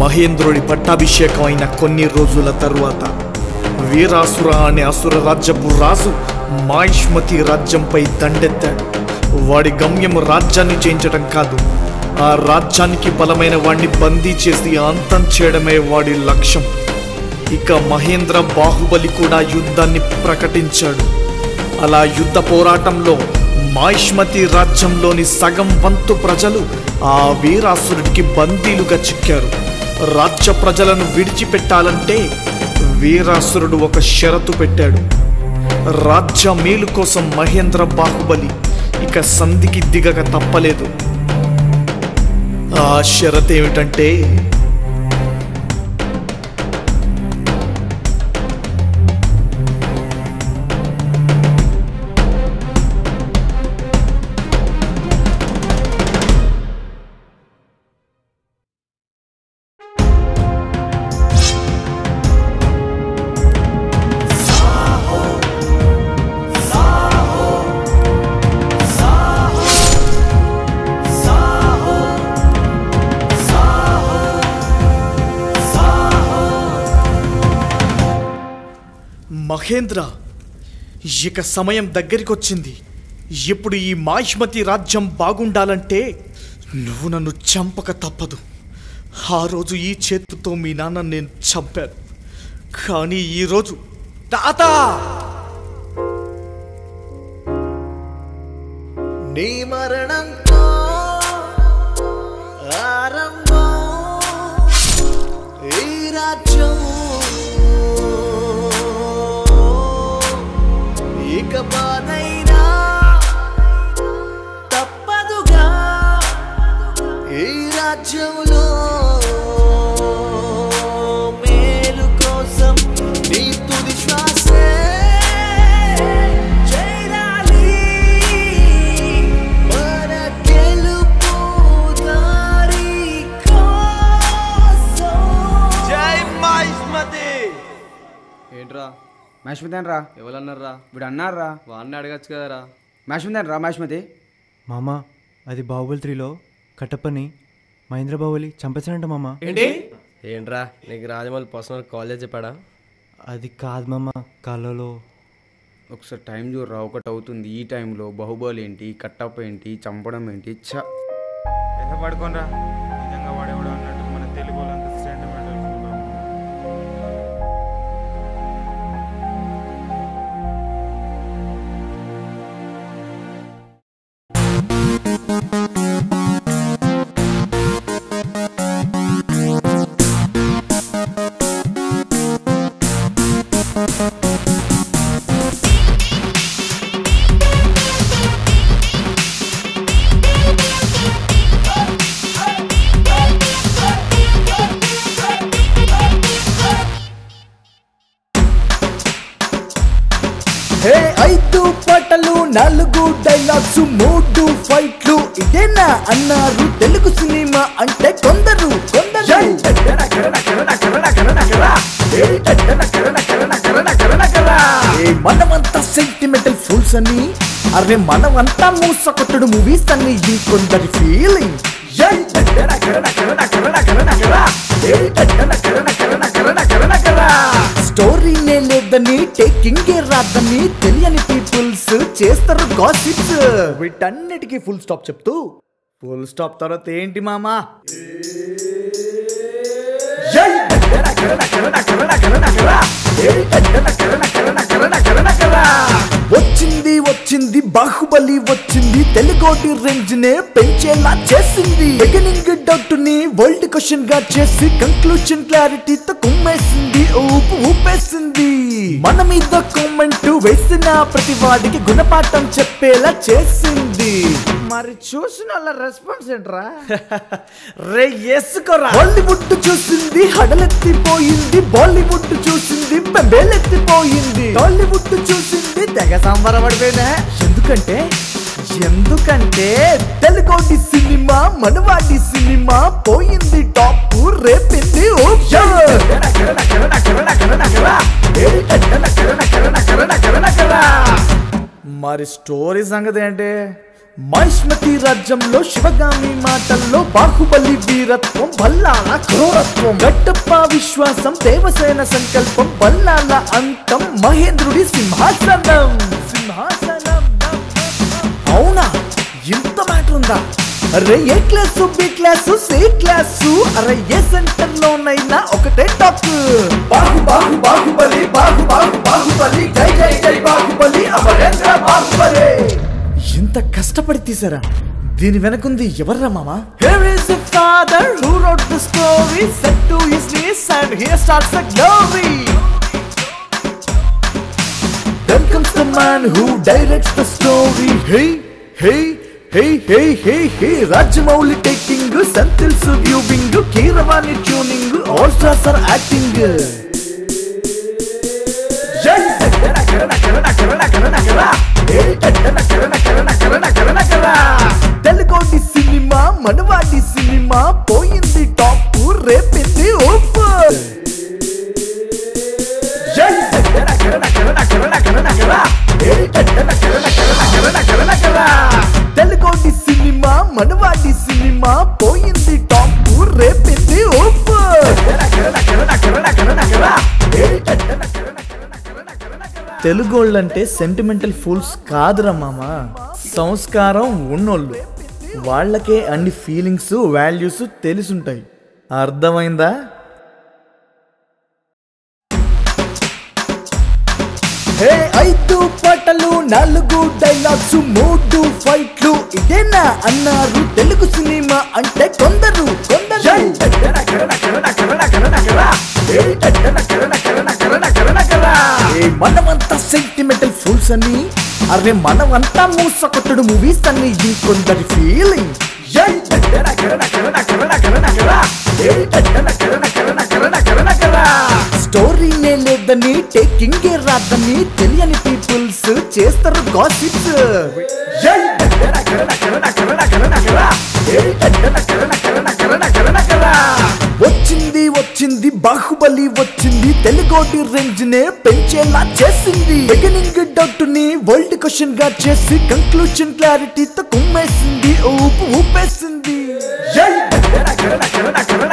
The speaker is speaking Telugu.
మహేంద్రుడి పట్టాభిషేకం అయిన కొన్ని రోజుల తరువాత వీరాసుర అనే అసుర రాజ్యపు రాజు మాహిష్మతి రాజ్యంపై దండెత్తాడు వాడి గమ్యం రాజ్యాన్ని జయించడం కాదు ఆ రాజ్యానికి బలమైన వాడిని బందీ చేసి అంతం చేయడమే వాడి లక్ష్యం ఇక మహేంద్ర బాహుబలి కూడా యుద్ధాన్ని ప్రకటించాడు అలా యుద్ధ పోరాటంలో మాహిష్మతి రాజ్యంలోని సగం వంతు ప్రజలు ఆ వీరాసురుడికి బందీలుగా చిక్కారు రాజ్య ప్రజలను విడిచిపెట్టాలంటే వీరాసురుడు ఒక షరతు పెట్టాడు రాజ్య మేలు కోసం మహేంద్ర బాహుబలి ఇక సంధికి దిగక తప్పలేదు ఆ షరత్ ఏమిటంటే మహేంద్ర ఇక సమయం దగ్గరికి వచ్చింది ఇప్పుడు ఈ మాహిష్మతి రాజ్యం బాగుండాలంటే నువ్వు నన్ను చంపక తప్పదు ఆ రోజు ఈ చేతితో మీ నాన్న నేను చంపాను కానీ ఈరోజు తాత నీ మరణంతో ఆరంభం ఈ రాజ్యం ఇక బాధైనా తప్పదుగా ఈ రాజ్యంలో మేలు కోసం నీ తుది శ్వాసే చేరాలి మన గెలుపు దారి కోసం జై మహిష్మతి ఏంట్రా మ్యాష్మతి రా ఎవరన్నారా వీడు అన్నారా వాడిని అడగచ్చు కదరా మ్యాష్మతి రా మ్యాష్మతి మామ అది బాహుబలి త్రీలో కట్టప్పని మహేంద్ర బాహుబలి చంపేశాడంట మామ ఏంటి ఏంట్రా నీకు రాజమౌళి పర్సనల్ కాలేజ్ చెప్పాడా అది కాదు మామ కళ్ళలో ఒకసారి టైం చూడరా ఒకటి అవుతుంది ఈ టైంలో బాహుబలి ఏంటి కట్టప్ప ఏంటి చంపడం ఏంటి ఛ ఎంత పడుకోనరా నిజంగా వాడేవాడు అన్నట్టు మన తెలుగు వాళ్ళంతా సెంటిమెంటల్ హే ఐదు పాటలు నాలుగు డైలాగ్స్ మూడు ఫైట్లు ఇదేనా అన్నారు తెలుగు సినిమా అంటే కొందరు కొందరు ఏ మనమంతా సెంటిమెంటల్ ఫుల్స్ అని అరే మనమంతా మూసకొట్టడు మూవీస్ అని ఇంకొందరి ఫీలింగ్ స్టోరీనే లేదని టేకింగ్ రాదని తెలియని పీపుల్స్ చేస్తారు గాసిప్స్ వీటన్నిటికీ ఫుల్ స్టాప్ చెప్తూ ఫుల్ స్టాప్ తర్వాత ఏంటి మామా వచ్చింది వచ్చింది బాహుబలి వచ్చింది తెలుగోటి రేంజ్ నే పెంచేలా చేసింది బిగినింగ్ డౌట్ ని వరల్డ్ క్వశ్చన్ గా చేసి కంక్లూజన్ క్లారిటీతో కుమ్మేసింది ఊపు ఊపేసింది మన మీద కామెంట్ వేసిన ప్రతి వాడికి గుణపాఠం చెప్పేలా చేసింది మరి చూసిన వాళ్ళ రెస్పాన్స్ ఏంట్రా రే ఎసుకోరా బాలీవుడ్ చూసింది హడలెత్తిపోయింది బాలీవుడ్ చూసింది బెంబేలెత్తిపోయింది టాలీవుడ్ చూసింది తెగ సంబరపడిపోయినా ఎందుకంటే ఎందుకంటే తెలుగోటి సినిమా మనవాడి సినిమా పోయింది టాప్ రేపింది మరి స్టోరీ సంగతి ఏంటి మైష్మతి రాజ్యంలో శివగామి మాటల్లో బాహుబలి వీరత్వం బల్లాల క్రూరత్వం గట్టప్ప విశ్వాసం దేవసేన సంకల్పం బల్లాల అంతం మహేంద్రుడి సింహాసనం సింహాసనం అవునా ఇంత మ్యాటర్ ఉందా అరే A class B class C class అరే ఏ సెంటర్ లోనైనా ఒకటే టాక్ బాహు బాహు బాహుబలి బాహు బాహు బాహుబలి జై జై జై బాహుబలి అమరేంద్ర బాహుబలి ఇంత కష్టపడి తీసారా దీని వెనకుంది ఎవర్రా మామా Here is the father who wrote the story set to his knees and here starts the glory Then comes the man who directs the story. Hey, hey, hey, hey, hey, hey. Rajmouli taking, Santil's viewing, Kiravani tuning, all stars are acting. తెలుగోటి సినిమా మనవాడి సినిమా పోయింది టాప్ రేపింది ఊపు తెలుగోటి సినిమా మనవాడి సినిమా పోయింది టాప్ రేపింది ఊపు తెలుగోళ్ళంటే సెంటిమెంటల్ ఫూల్స్ కాదురా మామ సంస్కారం ఉన్నోళ్ళు వాళ్ళకే అన్ని ఫీలింగ్స్ వాల్యూస్ తెలిసుంటాయి అర్థమైందా హే ఐదు పాటలు నాలుగు డైలాగ్స్ మూడు ఫైట్లు ఇదేనా అన్నారు తెలుగు సినిమా అంటే కొందరు కొందరు ఏ మనమంతా సెంటిమెంటల్ ఫుల్స్ అని అరే మనమంతా మూస కొట్టడు మూవీస్ అని ఇంకొందరి ఫీలింగ్ స్టోరీనే లేదని టేకింగ్ రాదని తెలియని పీపుల్స్ చేస్తారు గాసిప్స్ వచ్చింది వచ్చింది బాహుబలి వచ్చింది తెలుగోటి రేంజ్ నే పెంచేలా చేసింది బిగినింగ్ డౌట్ ని వరల్డ్ క్వశ్చన్ గా చేసి కంక్లూజన్ క్లారిటీతో కుమ్మేసింది ఊపు ఊపేసింది